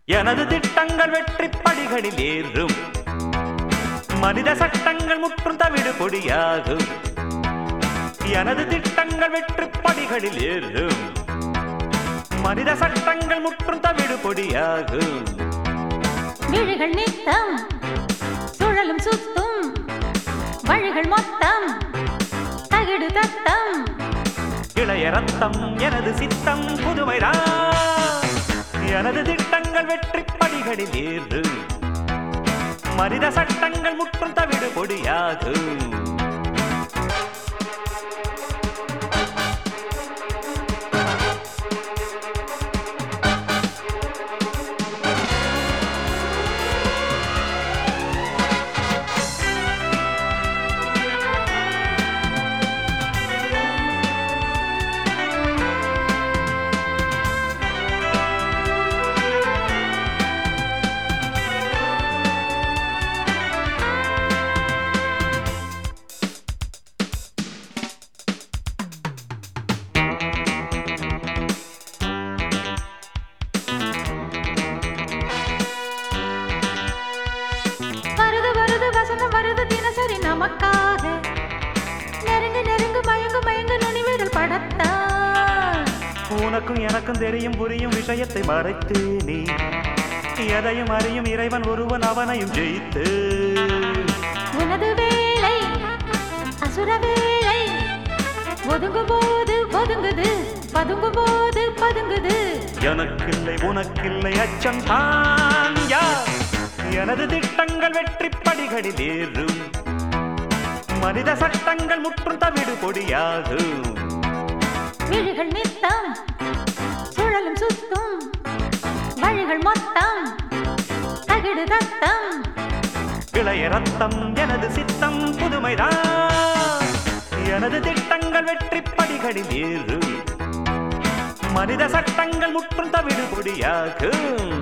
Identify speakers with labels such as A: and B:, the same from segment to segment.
A: எனது திட்டங்கள் வெற்றி படிகளில் ஏறும் மனித சட்டங்கள் முற்றும் தவிடு பொடியாகும் எனது திட்டங்கள் வெற்றி படிகளில் ஏறும் மனித சட்டங்கள் முற்றும் தவிடு பொடியாகும்
B: விழிகள் நித்தம் சுழலும் சுத்தும் வழிகள் மொத்தம் தகிடு தத்தம்
A: இளைய ரத்தம் எனது சித்தம் புதுமைதான் எனது திட்டங்கள் வெற்றி படிகளில் ஏறும் மனித சட்டங்கள் முற்றும் தவிடு பொடியாகும்
B: வருது வருது வசந்தம் வருது தினசரி நமக்காக நெருங்கு நெருங்கு மயங்கு மயங்கு நுனிவிரல் படத்தா
A: உனக்கும் எனக்கும் தெரியும் புரியும் விஷயத்தை மறைத்து நீ எதையும் அறியும் இறைவன் ஒருவன் அவனையும் ஜெயித்து
B: உனது வேலை அசுர வேலை ஒதுங்கும் போது ஒதுங்குது பதுங்கும் போது பதுங்குது
A: எனக்கில்லை உனக்கில்லை அச்சம் தான் யார் எனது திட்டங்கள் வெற்றி படிகளில் ஏறும் மனித சட்டங்கள் முற்றும் தவிடு பொடியாகும்
B: விழிகள் நித்தம் சுழலும் சுத்தும் வழிகள் மொத்தம் தகிடு தத்தம்
A: இளைய ரத்தம் எனது சித்தம் புதுமைதான் எனது திட்டங்கள் வெற்றி படிகளில் ஏறும் மனித சட்டங்கள் முற்றும் தவிடு பொடியாகும்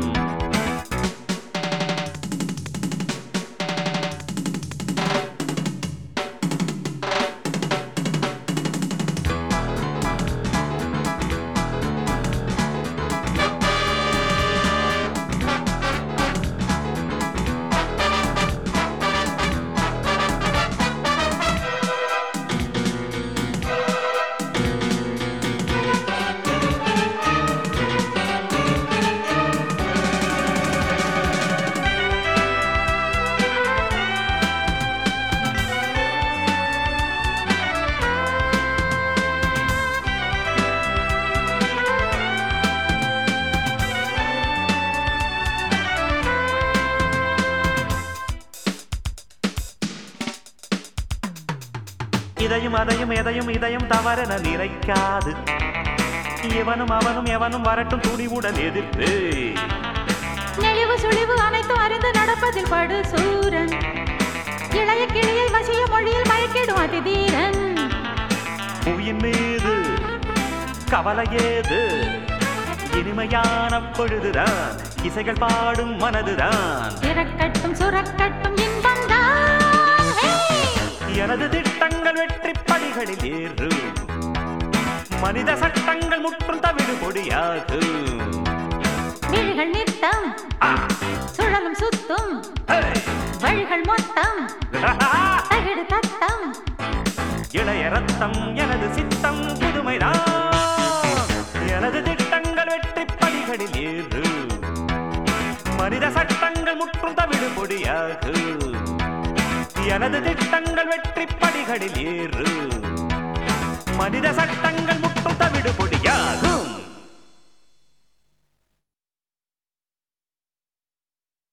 A: இதையும் அதையும் எதையும் இதையும் தவறென நினைக்காது இவனும் அவனும் எவனும் வரட்டும் துணிவுடன் எதிர்த்து
B: நெளிவு சுழிவு அனைத்தும் அறிந்து நடப்பதில் படு சூரன் இளைய கிளியை வசிய மொழியில் மயக்கிடும் அதிதீரன்
A: புவியின் மீது கவலை ஏது இனிமையான பொழுதுதான் இசைகள் பாடும் மனதுதான்
B: திறக்கட்டும் சுரக்கட்டும் இன்பம்தான் ஹே!
A: எனது திட்டங்கள் வெற்றி படிகளில் ஏறும் மனித சட்டங்கள் முற்றும் தவிடு பொடியாகும்
B: விழிகள் நித்தம் சுழலும் சுத்தும் வழிகள் மொத்தம் தகிடு தத்தம்
A: இளைய ரத்தம் எனது சித்தம் புதுமைதான் எனது திட்டங்கள் வெற்றி படிகளில் ஏறும் மனித சட்டங்கள் முற்றும் தவிடு பொடியாகும் எனது திட்டங்கள் வெற்றி படிகளில் ஏறும் மனித சட்டங்கள் முற்றும் தவிடு பொடியாகும்